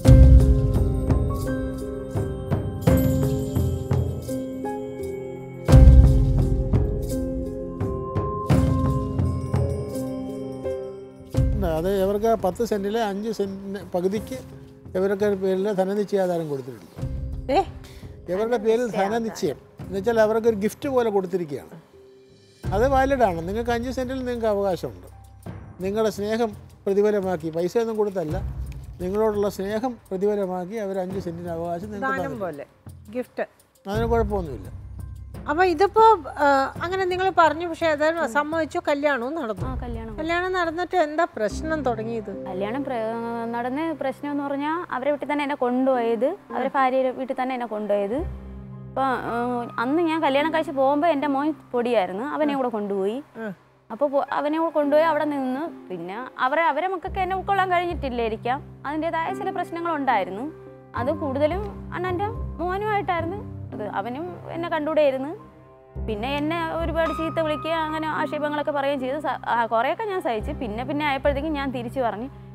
ഉണ്ട്. അത് ഇവർക്ക് പത്ത് സെന്റിലെ അഞ്ച് സെന്റിന് പകുതിക്ക് ഇവർക്ക് പേരിൽ ധനനിശ്ചയാധാരം കൊടുത്തിട്ടുണ്ട് ഏ ഇവരുടെ പേരിൽ ധനനിശ്ചയം എന്ന് വെച്ചാൽ അവർക്ക് ഒരു ഗിഫ്റ്റ് പോലെ കൊടുത്തിരിക്കുകയാണ് അത് വാലിഡാണ് നിങ്ങൾക്ക് അഞ്ച് സെന്റിൽ നിങ്ങൾക്ക് അവകാശമുണ്ട് നിങ്ങളുടെ സ്നേഹം പ്രതിഫലമാക്കി പൈസ ഒന്നും കൊടുത്തല്ല നിങ്ങളോടുള്ള സ്നേഹം പ്രതിഫലമാക്കി അവർ അഞ്ച് സെന്റിന് അവകാശം നിങ്ങൾക്ക് ദാനം തന്നിട്ടുണ്ട്. പോലെ ഗിഫ്റ്റ് അതിന് കുഴപ്പമൊന്നുമില്ല അപ്പൊ ഇതിപ്പോ ആ, അങ്ങനെ നിങ്ങൾ പറഞ്ഞു പക്ഷെ അത് സമ്മതിച്ചു കല്യാണവും നടന്നു ആ കല്യാണം കല്യാണം നടന്നിട്ട് എന്താ പ്രശ്നം തുടങ്ങിയത് കല്യാണം പ്ര- നടന്ന പ്രശ്നം എന്ന് പറഞ്ഞാൽ അവരെ വീട്ടിൽ തന്നെ എന്നെ കൊണ്ടുപോയത് അവരെ ഭാര്യ വീട്ടിൽ തന്നെ എന്നെ കൊണ്ടുപോയത് അപ്പോൾ അന്ന് ഞാൻ കല്യാണം കഴിച്ച് പോകുമ്പോൾ എൻ്റെ മോൻ പൊടിയായിരുന്നു അവനെ കൂടെ കൊണ്ടുപോയി ഉം. അപ്പോൾ അവനെ കൂടെ കൊണ്ടുപോയി അവിടെ നിന്ന് പിന്നെ അവരെ അവരെ മക്കൾക്ക് എന്നെ ഉൾക്കൊള്ളാൻ കഴിഞ്ഞിട്ടില്ലായിരിക്കാം അതിൻ്റെതായ ചില പ്രശ്നങ്ങളുണ്ടായിരുന്നു അത് കൂടുതലും അണ്ണൻ്റെ മോനുമായിട്ടായിരുന്നു അത് അവനും എന്നെ കണ്ടുകൂടെയായിരുന്നു പിന്നെ എന്നെ ഒരുപാട് ചീത്ത വിളിക്കുക അങ്ങനെ ആക്ഷേപങ്ങളൊക്കെ പറയുകയും ചെയ്തു സ- ആ, കുറേയൊക്കെ ഞാൻ സഹിച്ചു പിന്നെ പിന്നെ ആയപ്പോഴത്തേക്കും ഞാൻ തിരിച്ചു പറഞ്ഞു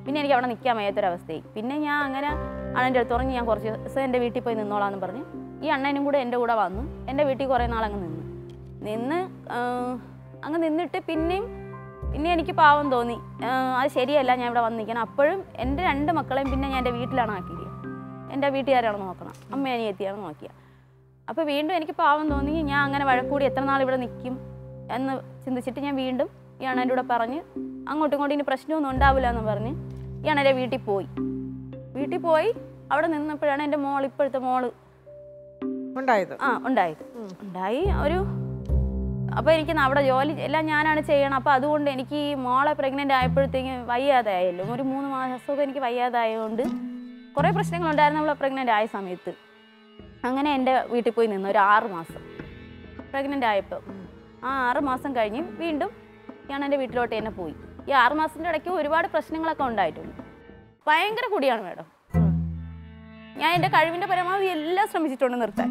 പിന്നെ എനിക്ക് അവിടെ നിൽക്കാൻ വയ്യാത്തൊരവസ്ഥയായി പിന്നെ ഞാൻ അങ്ങനെ അണ്ണൻ്റെ അടുത്ത് പറഞ്ഞ് ഞാൻ കുറച്ച് ദിവസം എൻ്റെ വീട്ടിൽ പോയി നിന്നോളാന്ന് പറഞ്ഞ് ഈ അണ്ണനും കൂടെ എൻ്റെ കൂടെ വന്നു എൻ്റെ വീട്ടിൽ കുറേ നാളങ്ങ് നിന്ന് നിന്ന് ആ, അങ്ങ് നിന്നിട്ട് പിന്നെയും പിന്നെ എനിക്ക് പാവം തോന്നി ആ, അത് ശരിയല്ല ഞാൻ ഇവിടെ വന്ന് നിൽക്കണം അപ്പോഴും എൻ്റെ രണ്ട് മക്കളെയും പിന്നെ ഞാൻ എൻ്റെ വീട്ടിലാണ് ആക്കിയത് എൻ്റെ വീട്ടുകാരാണ് നോക്കണം അമ്മ അനിയത്തിയാണ് നോക്കിയ അപ്പോൾ വീണ്ടും എനിക്ക് പാവം തോന്നി ഞാൻ അങ്ങനെ വഴക്കൂടി എത്ര നാൾ ഇവിടെ നിൽക്കും എന്ന് ചിന്തിച്ചിട്ട് ഞാൻ വീണ്ടും ഈ അണ്ണൻ്റെ കൂടെ പറഞ്ഞ് അങ്ങോട്ടും ഇങ്ങോട്ടും ഇനി പ്രശ്നമൊന്നും ഉണ്ടാവില്ല എന്ന് പറഞ്ഞ് ഈ അണ്ണൻ്റെ വീട്ടിൽ പോയി വീട്ടിൽ പോയി അവിടെ നിന്നപ്പോഴാണ് എൻ്റെ മോൾ ഇപ്പോഴത്തെ മോള് ഉണ്ടായത് ആ ഉണ്ടായത് ഉണ്ടായി ഒരു അപ്പോൾ എനിക്ക് അവിടെ ജോലി എല്ലാം ഞാനാണ് ചെയ്യണം അപ്പോൾ അതുകൊണ്ട് എനിക്ക് ഈ മോളെ പ്രഗ്നൻ്റ് ആയപ്പോഴത്തേക്കും വയ്യാതായല്ലോ ഒരു മൂന്ന് മാസമൊക്കെ എനിക്ക് വയ്യാതായതുകൊണ്ട് കുറേ പ്രശ്നങ്ങളുണ്ടായിരുന്നു അവളെ പ്രഗ്നൻ്റ് ആയ സമയത്ത് അങ്ങനെ എൻ്റെ വീട്ടിൽ പോയി നിന്ന് ഒരു ആറ് മാസം പ്രഗ്നൻ്റ് ആയപ്പോൾ ആ ആറ് മാസം കഴിഞ്ഞ് വീണ്ടും ഞാൻ എൻ്റെ വീട്ടിലോട്ട് തന്നെ പോയി ഈ ആറ് മാസത്തിൻ്റെ ഇടയ്ക്ക് ഒരുപാട് പ്രശ്നങ്ങളൊക്കെ ഉണ്ടായിട്ടുണ്ട് ഭയങ്കര കുടിയാണ് മേഡം ഞാൻ എൻ്റെ കഴിവിൻ്റെ പരമാവധി എല്ലാം ശ്രമിച്ചിട്ടുണ്ട് നിർത്താൻ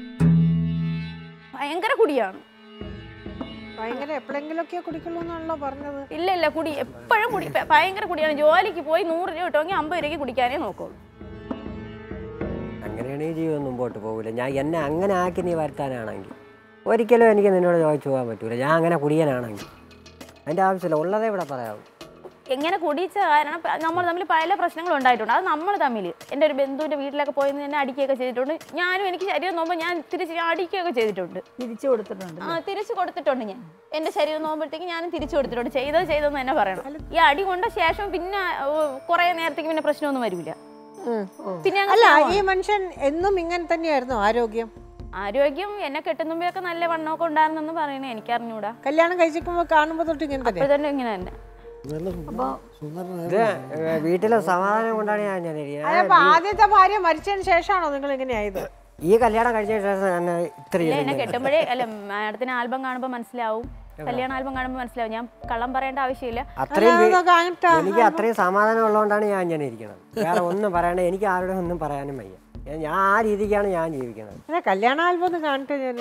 ഭയങ്കര കുടിയാണ് ഭയങ്കര എപ്പോഴെങ്കിലൊക്കെ കുടിക്കുള്ളൂ എന്നാണല്ലോ പറഞ്ഞത് ഇല്ല ഇല്ല കുടി എപ്പോഴും കുടി ഭ- ഭയങ്കര കുടിയാണ് ജോലിക്ക് പോയി നൂറ് രൂപ കിട്ടുമെങ്കിൽ അമ്പത് രൂപയ്ക്ക് കുടിക്കാനേ നോക്കുള്ളൂ അങ്ങനെയാണ് ഈ ജീവിതം മുമ്പോട്ട് പോകില്ല ഞാൻ എന്നെ അങ്ങനെ ആക്കി നീ വരുത്താനാണെങ്കിൽ ഒരിക്കലും എനിക്ക് നിന്നോട് ചോദിച്ചു പോകാൻ പറ്റൂല ഞാൻ അങ്ങനെ കുടിയനാണെങ്കിൽ അതിൻ്റെ ആവശ്യമില്ല ഉള്ളതേ ഇവിടെ പറയാവൂ എങ്ങനെ കുടിച്ച കാരണം പ- നമ്മൾ തമ്മിൽ പല പ്രശ്നങ്ങളും ഉണ്ടായിട്ടുണ്ട് അത് നമ്മൾ തമ്മിൽ എൻ്റെ ഒരു ബന്ധുവിൻ്റെ വീട്ടിലൊക്കെ പോയി നിന്ന് എന്നെ അടിക്കുകയൊക്കെ ചെയ്തിട്ടുണ്ട് ഞാനും എനിക്ക് ശരീരം നോക്കുമ്പോൾ ഞാൻ തിരിച്ച് ഞാൻ അടിക്കുകയൊക്കെ ചെയ്തിട്ടുണ്ട് തിരിച്ചു കൊടുത്തിട്ടുണ്ട് ആ തിരിച്ചു കൊടുത്തിട്ടുണ്ട് ഞാൻ എൻ്റെ ശരീരം നോക്കുമ്പോഴത്തേക്ക് ഞാനും തിരിച്ചു കൊടുത്തിട്ടുണ്ട് ചെയ്തത് ചെയ്തെന്ന് തന്നെ പറയണം ഈ അടി കൊണ്ട ശേഷം പിന്നെ കുറേ നേരത്തേക്ക് പിന്നെ പ്രശ്നമൊന്നും വരില്ല പിന്നെ അങ്ങ് അല്ല സ്നേഹമാണ്. ഈ മനുഷ്യൻ എന്നും ഇങ്ങനെ തന്നെയായിരുന്നു ആരോഗ്യം ആരോഗ്യം എന്നെ കെട്ടുന്നുമ്പോഴൊക്കെ നല്ല വണ്ണമൊക്കെ ഉണ്ടായിരുന്നെന്ന് പറയണേ എനിക്കറിഞ്ഞൂടാ കല്യാണം കഴിച്ചിരിക്കുമ്പോൾ കാണുമ്പോൾ തൊട്ട് ഇങ്ങനെ തന്നെ അപ്പോൾ തന്നെ ഇങ്ങനെ തന്നെ നല്ല സുന്ദരനായ ഇത് ഏ, വീട്ടിലെ സമാധാനം കൊണ്ടാണ് ഞാൻ ഞാൻ ഇരിക്കുന്നത്. അതപ്പോ ആദ്യത്തെ ഭാര്യ മരിച്ചതിന് ശേഷമാണോ നിങ്ങൾ ഇങ്ങനെ ആയത് ഈ കല്യാണം കഴിച്ച ശേഷം ഞാൻ ഇത്ര ഇല്ല എന്നെ ഇരുന്നത്. കെട്ടുമ്പോഴേ അല്ല മാഡത്തിന് ആൽബം കാണുമ്പോൾ മനസ്സിലാവും കല്യാണ ആൽബം കാണുമ്പോൾ മനസ്സിലാവും ഞാൻ കള്ളം പറയേണ്ട ആവശ്യമില്ല അത്രയും വീ- അതൊക്കെ ആയിട്ടാ എനിക്ക് അത്രയും സമാധാനം ഉള്ളതുകൊണ്ടാണ് ഞാൻ ഇങ്ങനെ ഇരിക്കുന്നത് വേറെ ഒന്നും പറയണ്ട എനിക്ക് ആരോടും ഒന്നും പറയാനും വയ്യ ഞാൻ- ഞാൻ ആ രീതിക്കാണ് ഞാൻ ജീവിക്കുന്നത് അല്ല കല്യാണ ആൽബം ഒന്ന് കാണട്ടെ ഞാൻ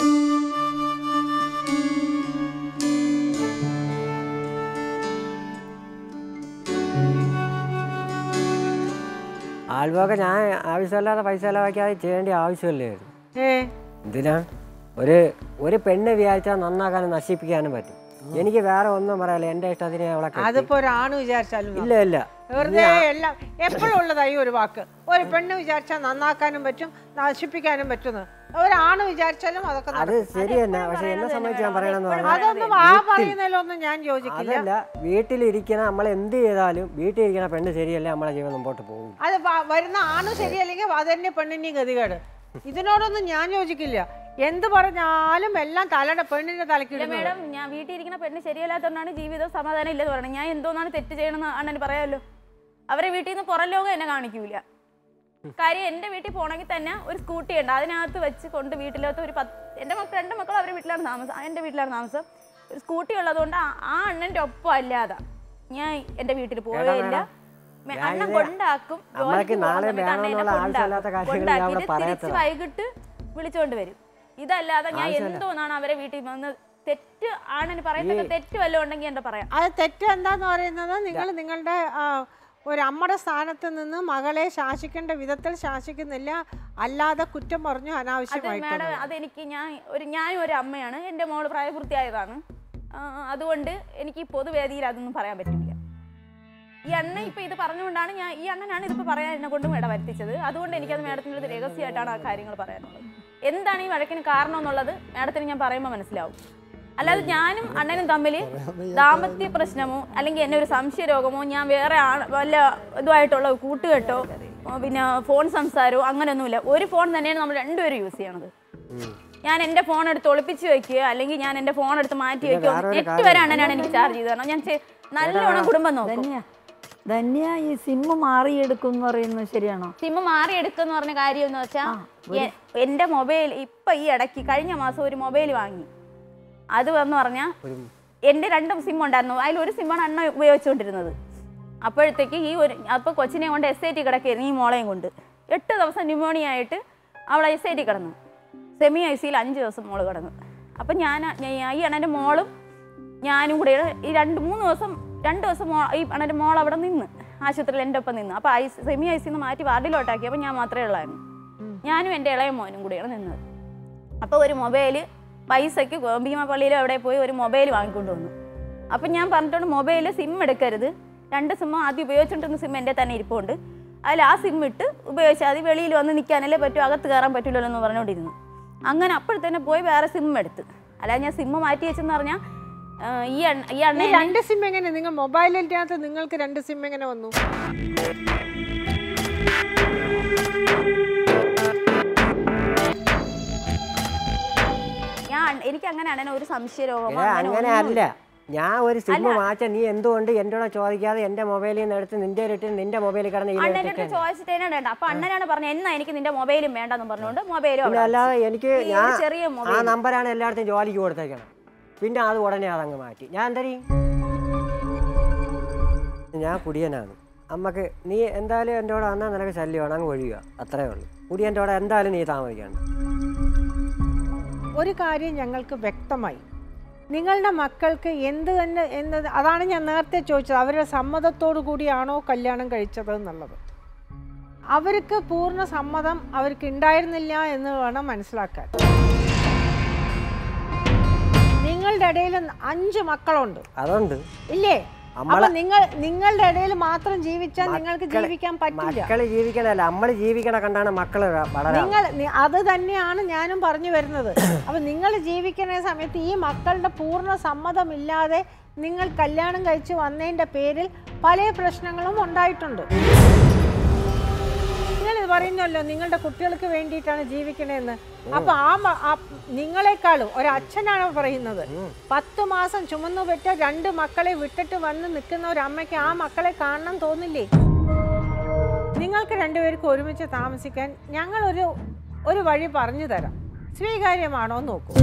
ആൽബമൊക്കെ ഞാൻ ആവശ്യമില്ലാതെ പൈസ ചിലവാക്കാതെ ചെയ്യേണ്ട ആവശ്യമില്ലേ ഏ എന്തിനാ ഒരു ഒരു പെണ്ണ് വിചാരിച്ചാൽ നന്നാക്കാനും നശിപ്പിക്കാനും പറ്റും എനിക്ക് വേറെ ഒന്നും പറയാനില്ല എൻ്റെ ഇഷ്ടത്തിന് അവളെ കെട്ടി. അതിപ്പോ ഒരാണ് വിചാരിച്ചാലും ഇല്ല ഇല്ല വെറുതെ എല്ലാം എപ്പോഴും ഉള്ളതായി ഒരു വാക്ക് ഒരു പെണ്ണ് വിചാരിച്ചാൽ നന്നാക്കാനും പറ്റും നശിപ്പിക്കാനും പറ്റുന്നു ഒരാണ് വിചാരിച്ചാലും അതൊക്കെ അത് നടക്കും. ശരി തന്നെ പക്ഷെ എന്നെ സംബന്ധിച്ച് ഞാൻ പറയണമെന്ന് പറഞ്ഞാൽ അതൊന്നും ആ പറയുന്നതിലൊന്നും ഞാൻ യോജിക്കില്ല അതല്ല വീട്ടിലിരിക്കണ നമ്മൾ എന്ത് ചെയ്താലും വീട്ടിലിരിക്കണ പെണ്ണ് ശരിയല്ല നമ്മളെ ജീവൻ മുമ്പോട്ട് പോകും അത് വ- വരുന്ന ആണ് ശരിയല്ലെങ്കിൽ അത് തന്നെ പെണ്ണിൻ്റെയും ഗതികേട് ഇതിനോടൊന്നും ഞാൻ യോജിക്കില്ല എന്ത് പറഞ്ഞാലും എല്ലാം തലയുടെ പെണ്ണിന്റെ ഇല്ല തലക്കിടുന്നത് മേഡം ഞാൻ വീട്ടിൽ ഇരിക്കുന്ന പെണ്ണ് ശരിയല്ലാത്തതുകൊണ്ടാണ് ജീവിതം സമാധാനം ഇല്ലെന്ന് പറയുന്നത് ഞാൻ എന്തോന്നാണ് തെറ്റ് ചെയ്യണമെന്ന് അണ്ണന് പറയാമല്ലോ അവരെ വീട്ടിൽ നിന്ന് പുറം ലോകം എന്നെ കാണിക്കൂല കാര്യം എൻ്റെ വീട്ടിൽ പോകണമെങ്കിൽ തന്നെ ഒരു സ്കൂട്ടി ഉണ്ട് അതിനകത്ത് വെച്ച് കൊണ്ട് വീട്ടിലകത്ത് ഒരു പത്ത് എൻ്റെ മക്കൾ രണ്ട് മക്കൾ അവരുടെ വീട്ടിലാണ് താമസം എൻ്റെ വീട്ടിലാണ് താമസം ഒരു സ്കൂട്ടി ഉള്ളതുകൊണ്ട് ആ- ആ അണ്ണൻ്റെ ഒപ്പം അല്ലാതെ ഞാൻ എൻ്റെ വീട്ടിൽ പോവുകയില്ല മെ- ഞാൻ അണ്ണൻ ഇത് കൊണ്ടാക്കും നമ്മൾക്ക് ജോലിക്ക് പോകുന്ന നാളെ സമയത്ത് അണ്ണൻ എന്നെ വേണമെന്നുള്ള ആവശ്യമില്ലാത്ത കൊണ്ടാക്കും. കാര്യങ്ങൾ ഞാൻ അവിടെ കൊണ്ടാക്കിയിട്ട് തിരിച്ച് പറയത്തതാ. വൈകിട്ട് വിളിച്ചോണ്ട് വരും ഇതല്ലാതെ ഞാൻ എന്തോന്നാണ് അവരെ വീട്ടിൽ വന്ന് തെറ്റ് ആണെന്ന് പറയുന്നത് തെറ്റ് വല്ലതും ഉണ്ടെങ്കിൽ എന്താ പറയാം അത് തെറ്റ് എന്താന്ന് പറയുന്നത് നിങ്ങൾ നിങ്ങളുടെ ആ, ഒരു അമ്മയുടെ സ്ഥാനത്ത് നിന്ന് മകളെ ശാസിക്കേണ്ട വിധത്തിൽ ശാസിക്കുന്നില്ല അല്ലാതെ കുറ്റം പറഞ്ഞു അത് അനാവശ്യമായിട്ട് മാഡം അതെനിക്ക് ഞാൻ ഒരു ഞാൻ ഒരു അമ്മയാണ് എൻ്റെ മോള് പ്രായപൂർത്തിയായതാണ് ആ, അതുകൊണ്ട് എനിക്ക് ഈ പൊതുവേദിയിൽ അതൊന്നും പറയാൻ പറ്റില്ല ഈ അണ്ണ ഇപ്പൊ ഇത് പറഞ്ഞുകൊണ്ടാണ് ഞാൻ ഈ അണ്ണനാണ് ഇതിപ്പോ പറയാൻ എന്നെ കൊണ്ടും ഇട വരുത്തിച്ചത് അതുകൊണ്ട് എനിക്കത് മാഡത്തിൻ്റെ അടുത്ത് രഹസ്യമായിട്ടാണ് ആ കാര്യങ്ങൾ പറയാനുള്ളത് എന്താണ് ഈ വഴക്കിന് കാരണം എന്നുള്ളത് മാഡത്തിന് ഞാൻ പറയുമ്പോൾ മനസ്സിലാവും അല്ലാതെ ഞാനും അണ്ണനും തമ്മിൽ ദാമ്പത്യ പ്രശ്നമോ അല്ലെങ്കിൽ എന്നെ ഒരു സംശയ രോഗമോ ഞാൻ വേറെ ആ- വല്ല ഇതുമായിട്ടുള്ള കൂട്ടുകെട്ടോ ഓ, പിന്നെ ഫോൺ സംസാരമോ അങ്ങനെയൊന്നുമില്ല ഒരു ഫോൺ തന്നെയാണ് നമ്മൾ രണ്ടുപേരും യൂസ് ചെയ്യണത് ഞാൻ എൻ്റെ ഫോൺ എടുത്ത് ഒളിപ്പിച്ച് വെക്കുക അല്ലെങ്കിൽ ഞാൻ എൻ്റെ ഫോൺ എടുത്ത് മാറ്റി വെക്കുക വേറൊരു നെറ്റ് വരെ അണ്ണനാണ് എനിക്ക് ചാർജ് ചെയ്ത് തരണം ഞാൻ ചെ- നല്ലോണം കുടുംബം നോക്കും ധന്യ ധന്യ ഈ സിമ്മ് മാറിയെടുക്കും എന്ന് പറയുന്നത് ശരിയാണോ സിം മാറി എടുക്കുന്ന പറഞ്ഞ കാര്യം എന്ന് വെച്ചാൽ എൻ്റെ മൊബൈൽ ഇപ്പം ഈ ഇടയ്ക്ക് കഴിഞ്ഞ മാസം ഒരു മൊബൈൽ വാങ്ങി അത് എന്ന് പറഞ്ഞാൽ എൻ്റെ രണ്ട് സിം ഉണ്ടായിരുന്നു അതിൽ ഒരു സിമ്മാണ് അണ്ണ ഉപയോഗിച്ചുകൊണ്ടിരുന്നത് അപ്പോഴത്തേക്ക് ഈ ഒരു അപ്പോൾ കൊച്ചിനെ കൊണ്ട് എസ് ഐ ടി കിടക്കായിരുന്നു ഈ മോളെയും കൊണ്ട് എട്ട് ദിവസം ന്യൂമോണിയ ആയിട്ട് അവൾ എസ് ഐ ടി കിടന്നു സെമി ഐ സിയിൽ അഞ്ച് ദിവസം മോള് കിടന്നു അപ്പം ഞാൻ ഞാൻ- ഈ അണ്ണൻ്റെ മോളും ഞാനും കൂടെ ഈ രണ്ട് മൂന്ന് ദിവസം രണ്ട് ദിവസം മോ ഈ അണ്ണൻ്റെ മോൾ അവിടെ നിന്ന് ആശുപത്രിയിൽ എൻ്റെ ഒപ്പം നിന്നു അപ്പോൾ ഐ സെമി ഐ സിന്ന് മാറ്റി വാർഡിലോട്ടാക്കി അപ്പോൾ ഞാൻ മാത്രമേ ഉള്ളായിരുന്നു ഞാനും എൻ്റെ ഇളയ മോനും കൂടിയാണ് നിന്നത് അപ്പോൾ ഒരു മൊബൈൽ പൈസയ്ക്ക് ഭീമപള്ളിയിലും അവിടെ പോയി ഒരു മൊബൈൽ വാങ്ങിക്കൊണ്ട് വന്നു അപ്പം ഞാൻ പറഞ്ഞിട്ടുണ്ട് മൊബൈൽ സിം എടുക്കരുത് രണ്ട് സിം ആദ്യം ഉപയോഗിച്ചുകൊണ്ടിരുന്ന സിം എൻ്റെ തന്നെ ഇരിപ്പുണ്ട് അതിൽ ആ സിം ഇട്ട് ഉപയോഗിച്ചാൽ അത് വെളിയിൽ വന്ന് നിൽക്കാനല്ലേ പറ്റൂ അകത്ത് കയറാൻ പറ്റില്ലല്ലോ എന്ന് പറഞ്ഞുകൊണ്ടിരുന്നു അങ്ങനെ അപ്പോഴത്തന്നെ പോയി വേറെ സിം എടുത്ത് അല്ലാതെ ഞാൻ സിം മാറ്റി വെച്ചെന്ന് പറഞ്ഞാൽ ഈ അണ്ണ ഈ ഈ അണ്ണ രണ്ട് സിം എങ്ങനെ നിങ്ങൾ മൊബൈലിൻ്റെ അകത്ത് നിങ്ങൾക്ക് രണ്ട് സിം എങ്ങനെ വന്നു ഞാൻ എനിക്ക് അങ്ങനെ അണ്ണനെ ഒരു സംശയരോഗമോ ഏ അങ്ങനെ അങ്ങനെ ഒന്നുമില്ല. അല്ല ഞാൻ ഒരു സിം മാറ്റ നീ എന്തുകൊണ്ട് എന്നോട് ചോദിക്കാതെ എൻ്റെ മൊബൈലിൽ നിന്ന് എടുത്ത് നിന്റെ ഇട്ട് നിന്റെ മൊബൈലിൽ കിടന്ന് അണ്ണൻ്റെ അടുത്ത് ഇതിലിട്ടിട്ട് ചോദിച്ചിട്ടേ വേണ്ട അപ്പൊ അണ്ണനാണ് പറഞ്ഞത് എന്നാ എനിക്ക് നിന്റെ മൊബൈലും വേണ്ടെന്ന് പറഞ്ഞുകൊണ്ട് മൊബൈലും പിന്നെ അല്ലാതെ എനിക്ക് ഈ ഒരു ഞാൻ ചെറിയ ആ മൊബൈൽ നമ്പറാണ് എല്ലായിടത്തും ജോലിക്ക് കൊടുത്തേക്കണം പിന്നെ അത് ഉടനെ അതങ്ങ് മാറ്റി ഞാൻ എന്തരീ ഞാൻ കുടിയനാണ് അമ്മക്ക് നീ എന്തായാലും എൻ്റെ കൂടെ വന്നാൽ നിനക്ക് ശല്യമാണ് അങ്ങ് ഒഴിയുക അത്രേ ഉള്ളൂ കുടിയൻ്റെ കൂടെ എന്തായാലും നീ താമസിക്കണം ഒരു കാര്യം ഞങ്ങൾക്ക് വ്യക്തമായി നിങ്ങളുടെ മക്കൾക്ക് എന്ത് തന്നെ എന്നത് അതാണ് ഞാൻ നേരത്തെ ചോദിച്ചത് അവരുടെ സമ്മതത്തോടു കൂടിയാണോ കല്യാണം കഴിച്ചത് എന്നുള്ളത് അവർക്ക് പൂർണ്ണ സമ്മതം അവർക്ക് ഉണ്ടായിരുന്നില്ല എന്ന് വേണം മനസ്സിലാക്കാൻ നിങ്ങളുടെ ഇടയിൽ അഞ്ച് മക്കളുണ്ട് അതുണ്ട് ഇല്ലേ നമ്മളെ- അപ്പൊ നിങ്ങൾ നിങ്ങളുടെ ഇടയിൽ മാത്രം ജീവിച്ചാൽ നിങ്ങൾക്ക് മക്കളെ- ജീവിക്കാൻ പറ്റില്ല മക്കള് ജീവിക്കണല്ല നമ്മൾ ജീവിക്കണ കണ്ടാണ് മക്കള് വളരാ നിങ്ങൾ നി- അത് തന്നെയാണ് ഞാനും പറഞ്ഞു വരുന്നത് അപ്പൊ നിങ്ങൾ ജീവിക്കുന്ന സമയത്ത് ഈ മക്കളുടെ പൂർണ്ണ സമ്മതമില്ലാതെ നിങ്ങൾ കല്യാണം കഴിച്ച് വന്നതിന്റെ പേരിൽ പല പ്രശ്നങ്ങളും ഉണ്ടായിട്ടുണ്ട് നിങ്ങൾ ഇത് പറയുന്നല്ലോ നിങ്ങളുടെ കുട്ടികൾക്ക് വേണ്ടിയിട്ടാണ് ജീവിക്കണേന്ന് അപ്പൊ ആ മ- ആ നിങ്ങളെക്കാളും ഒരച്ഛനാണ് പറയുന്നത് പത്ത് മാസം ചുമന്നു പെറ്റ രണ്ട് മക്കളെ വിട്ടിട്ട് വന്ന് നിൽക്കുന്ന ഒരു അമ്മയ്ക്ക് ആ മക്കളെ കാണണം തോന്നില്ലേ നിങ്ങൾക്ക് രണ്ടുപേർക്കും ഒരുമിച്ച് താമസിക്കാൻ ഞങ്ങൾ ഒരു ഒരു വഴി പറഞ്ഞു തരാം സ്വീകാര്യമാണോ എന്ന് നോക്കൂ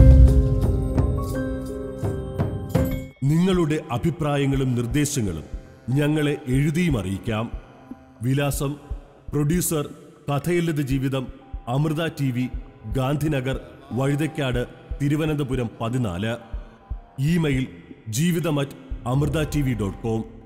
നിങ്ങളുടെ അഭിപ്രായങ്ങളും നിർദ്ദേശങ്ങളും ഞങ്ങളെ എഴുതിയും അറിയിക്കാം വിലാസം പ്രൊഡ്യൂസർ കഥയില്ലത് ജീവിതം അമൃത ടി വി ഗാന്ധിനഗർ വഴുതയ്ക്കാട് തിരുവനന്തപുരം പതിനാല് ഇമെയിൽ ജീവിതം at Amrita T V dot com